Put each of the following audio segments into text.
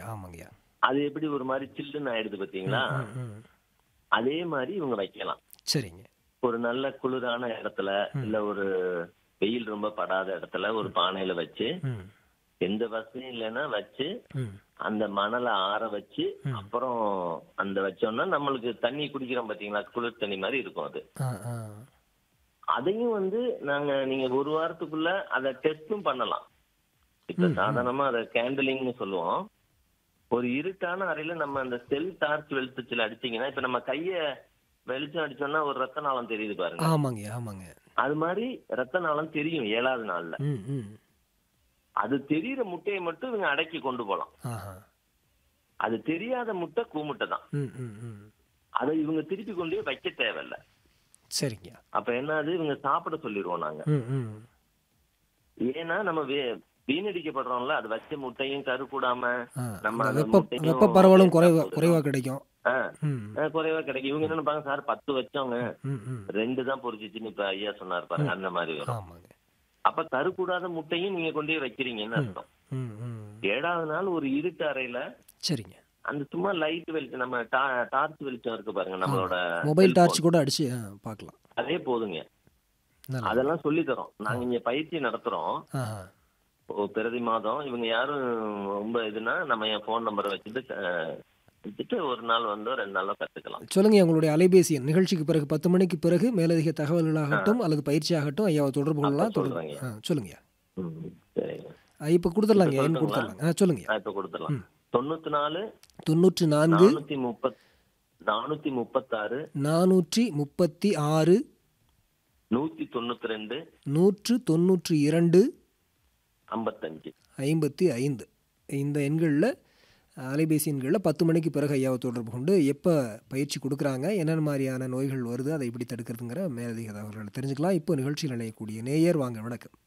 ஆமாங்கய்யா அது எப்படி ஒரு மாதிரி சில்லுன்னு ஆயிடுது பாத்தீங்களா ம், ம். அதே மாதிரி இவங்க வைக்கலாம் சரிங்க ஒரு நல்ல குளிரான இடத்துல இல்ல ஒரு வெயில் ரொம்ப படாத இடத்துல ஒரு பானையில வச்சு ம் எந்த வசதியும் இல்லைன்னா வச்சு ம் அந்த மணலை ஆற வச்சு அப்புறம் அந்த வச்சோம்னா நம்மளுக்கு தண்ணி குடிக்கிறோம் பாத்தீங்களா குளிர் தண்ணி மாதிரி இருக்கும் அது ஆ ஆ அதையும் வந்து நாங்க நீங்க ஒரு வாரத்துக்குள்ள அதை டெஸ்டும் பண்ணலாம் இப்ப சாதாரணமா அதை கேண்டலிங்னு சொல்லுவோம் ஒரு இருட்டான அறையில நம்ம அந்த செல் டார்ச் வெளிச்சத்துல அடிச்சீங்கன்னா இப்ப நம்ம கைய வெளிச்சம் அடிச்சோம்னா ஒரு ரத்த நாளம் தெரியுது பாருங்க ஆமாங்க ஆமாங்க அது மாதிரி ரத்த நாளம் தெரியும் ஏழாவது நாள்ல ம் ம் அது தெரியுற முட்டையை மட்டும் இவங்க அடக்கி கொண்டு போலாம் ஆஹா அது தெரியாத முட்டை கூமுட்டை தான் ம் ம் ம் அதை இவங்க திருப்பி கொண்டு போய் வைக்க தேவையில்ல சரிங்க அப்ப என்னது இவங்க சாப்பிட சொல்லிடுவோம் நாங்க ம் ம் ஏன்னா நம்ம வே- வீணடிக்கப்படுறோம்ல அது வச்ச முட்டையும் கரு கூடாம ஆ நம்ம அந்த அந்த வெப்ப முட்டையும் வெப்ப பரவலும் குறைவா சாப்பிடுறோம். குறைவா கிடைக்கும் ஆ, ம் ஆ, குறைவா கிடைக்கும் இவங்க என்ன நினைப்பாங்க சார் பத்து வச்சவங்க ம் ம் ரெண்டு தான் பொரிச்சிச்சுன்னு இப்ப ஐயா சொன்னார் பாருங்க அந்த மாதிரி வரும் ஆமாங்க அப்ப கரு கூடாத முட்டையும் நீங்க கொண்டு போய் வைக்கிறீங்கன்னு அர்த்தம் ம் ம் ஏழாவது நாள் ஒரு இருட்டு அறையில சரிங்க அந்த சும்மா லைட் வெளிச்சம் நம்ம டா- டார்ச் வெளிச்சம் இருக்கு பாருங்க நம்மளோட மொபைல் cell டார்ச் phone. கூட அடிச்சு ஆ, பார்க்கலாம் அதே போதுங்க நல்லா அதெல்லாம் சொல்லி தரோம் நாங்க இங்க பயிற்சி நடத்துறோம் ஆஹா ஓ, பிரதி மாதம் இவங்க யாரும் ரொம்ப இதுனா நம்ம என் ஃபோன் நம்பரை வச்சுட்டு அஹ், வச்சுட்டு ஒரு நாள் வந்தோ ரெண்டு நாளோ கத்துக்கலாம் சொல்லுங்க உங்களுடைய அலைபேசி எண் நிகழ்ச்சிக்கு பிறகு பத்து மணிக்கு பிறகு மேலதிக தகவல்களாகட்டும் அல்லது பயிற்சியாகட்டும் ஐயாவை தொடர்பு கொள்ளலாம் அப்ப தொடர்பு சொல்றேங்க. ஆ சொல்லுங்கய்யா ம், சரிங்க ஆ, இப்ப கொடுத்துடலாங்க எண் சொல்லட்டுங்களா? கொடுத்துடலாங்க ஆ சொல்லுங்க நான் இப்ப கொடுத்துடலாம் தொண்ணூத்தி நாலு தொண்ணூற்றி நான்கு நானூத்தி முப்பத் நானூத்தி முப்பத்தாறு நானூற்றி முப்பத்தி ஆறு நூத்தி தொண்ணூத்தி ரெண்டு நூற்று தொண்ணூற்றி இரண்டு ஐம்பத்தஞ்சு ஐம்பத்தி ஐந்து இந்த எண்களில் அலைபேசி எண்களில் பத்து மணிக்கு பிறகு ஐயாவை தொடர்பு கொண்டு எப்போ பயிற்சி கொடுக்குறாங்க என்னென்ன மாதிரியான நோய்கள் வருது அதை எப்படி தடுக்கிறதுங்கிற மேலதிக தகவல்களை தெரிஞ்சுக்கலாம் இப்போ நிகழ்ச்சியில் இணையக்கூடிய நேயர் வாங்க வணக்கம்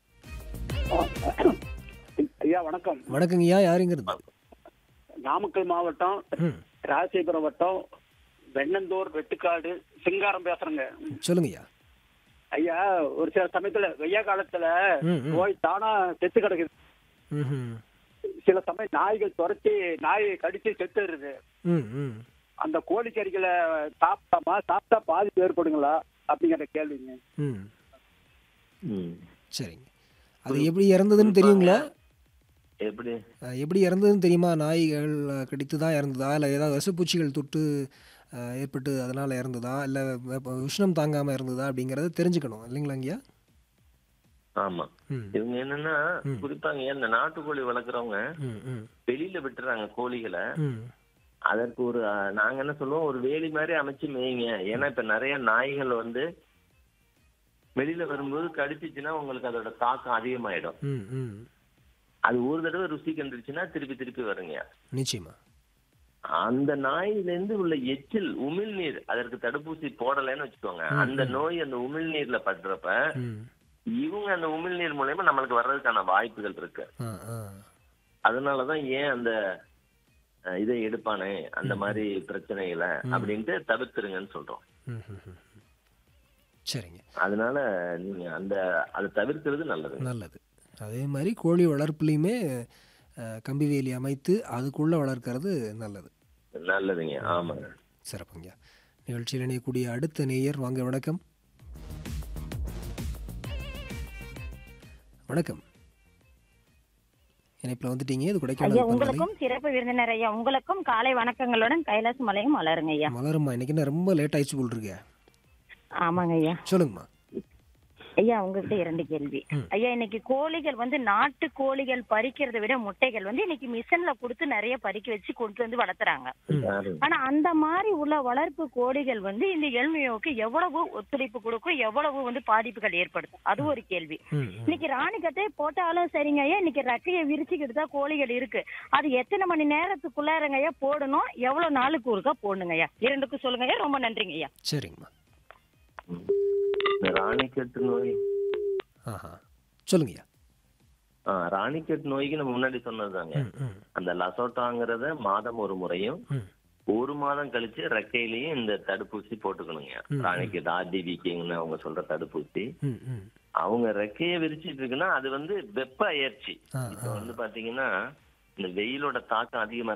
ஐயா வணக்கம் வணக்கங்க ஐயா யாருங்கிறது நாமக்கல் மாவட்டம் ம் ராசிபுரம் வட்டம் வெண்ணந்தூர் வெட்டுக்காடு சிங்காரம் பேசுறேங்க சொல்லுங்க ஐயா ஐயா ஒரு சில சமயத்துல வெய்ய காலத்துல ம், ம். நோய் தானா செத்து கிடக்குது ம் சில சமயம் நாய்கள் துரத்தி நாய் கடிச்சு செத்துருது ம் ம் அந்த கோழிக்கறிகளை சாப்பிட்டாமா சாப்பிட்டா பாதிப்பு ஏற்படுங்களா அப்படிங்கிற கேள்விங்க ம் ம். சரிங்க அது எப்படி இறந்ததுன்னு தெரியுங்களா எப்படி அஹ், எப்படி இறந்ததுன்னு தெரியுமா நாய்கள் அஹ், கடித்து தான் இறந்ததா இல்லை ஏதாவது விஷப்பூச்சிகள் தொட்டு அஹ், ஏற்பட்டு அதனால் இறந்ததா இல்லை உஷ்ணம் தாங்காமல் இருந்ததா அப்படிங்கிறத தெரிஞ்சுக்கணும் இல்லைங்களாங்கய்யா ஆமா ம் இவங்க என்னன்னா குறிப்பாங்க இந்த நாட்டுக்கோழி வளர்க்குறவங்க ம் ம் வெளியில விட்டுறாங்க கோழிகளை ம் அதற்கு ஒரு அஹ், நாங்க என்ன சொல்லுவோம் ஒரு வேலி மாதிரி அமைச்சு மேய்ங்க ஏன்னா இப்ப நிறைய நாய்கள் வந்து வெளியில வரும்போது கடிச்சிச்சுன்னா உங்களுக்கு அதோட தாக்கம் அதிகமாயிடும் ம் ம் அது ஒரு தடவை ருசி கண்டுருச்சுன்னா திருப்பி திருப்பி வருங்க நிச்சயமா அந்த நாயில இருந்து உள்ள எச்சில் உமிழ்நீர் அதற்கு தடுப்பூசி போடலைன்னு வச்சுக்கோங்க அந்த நோய் அந்த உமிழ்நீர்ல படுறப்ப ம் இவங்க அந்த உமிழ்நீர் மூலயமா நம்மளுக்கு வர்றதுக்கான வாய்ப்புகள் இருக்கு ஆ ஆ அதனாலதான் ஏன் அந்த அஹ், இதை எடுப்பானே அந்த மாதிரி பிரச்சனைகளை அப்படின்ட்டு தவிர்த்துருங்கன்னு சொல்றோம் ம் ம் ம் ம். சரிங்க அதனால நீங்க அந்த அதை தவிர்க்கிறது நல்லது நல்லது அதே மாதிரி கோழி வளர்ப்புலையுமே அஹ், கம்பி வேலி அமைத்து அதுக்குள்ளே வளர்க்கறது நல்லது நல்லதுங்க ஆமாங்க சிறப்புங்க நிகழ்ச்சியில் இணையக்கூடிய அடுத்த நேயர் வாங்க வணக்கம் வணக்கம் இணைப்பில் வந்துட்டீங்க இது ஐயா கொடைக்கானல் பண்பலை உங்களுக்கும் சிறப்பு விருந்தினர் ஐயா உங்களுக்கும் காலை வணக்கங்களுடன் கைலாச மலையும் மலருங்க ஐயா மலருமா இன்னைக்கு என்ன ரொம்ப லேட் ஆயிடுச்சு போல் இருக்க ஆமாங்க ஐயா சொல்லுங்கம்மா ஐயா உங்ககிட்ட இரண்டு கேள்வி ஐயா இன்னைக்கு கோழிகள் வந்து நாட்டு கோழிகள் பறிக்கிறதை விட முட்டைகள் வந்து இன்னைக்கு மிஷின்ல கொடுத்து நிறைய பறிக்க வச்சு கொண்டு வந்து வளர்த்துறாங்க யாரு? ஆனா அந்த மாதிரி உள்ள வளர்ப்பு கோழிகள் வந்து இந்த எல்மியோவுக்கு எவ்வளவு ஒத்துழைப்பு கொடுக்கும் எவ்வளவு வந்து பாதிப்புகள் ஏற்படுத்தும் அது ஒரு கேள்வி ம் ம். இன்னைக்கு ராணிக்கட்டை போட்டாலும் சரிங்க ஐயா இன்னைக்கு ரெக்கையை விரிச்சுக்கிட்டு தான் கோழிகள் இருக்கு அது எத்தனை மணி நேரத்துக்குள்ளாரங்க ஐயா போடணும் எவ்வளவு நாளுக்கு ஒருக்கா போடணுங்க ஐயா இரண்டுக்கும் சொல்லுங்க ஐயா ரொம்ப நன்றிங்க ஐயா சரிங்கம்மா இந்த ராணிக்கட்டு நோய் ஆஹா சொல்லுங்கய்யா ஆ, ராணிக்கட்டு நோய்க்கு நம்ம முன்னாடி சொன்னதுதாங்க ம் ம் அந்த லசோட்டாங்கிறத மாதம் ஒரு முறையும் ம் ஒரு மாதம் கழிச்சு ரெக்கையிலயும் இந்த தடுப்பூசி போட்டுக்கணுங்க ராணிக்கட்டு ஆர்டிவிக்கிங்னு அவங்க சொல்ற தடுப்பூசி ம் ம் அவங்க ரெக்கைய விரிச்சிட்டு இருக்குன்னா அது வந்து வெப்ப அயற்சி ஆ இப்ப வந்து பாத்தீங்கன்னா இந்த வெயிலோட தாக்கம் அதிகமா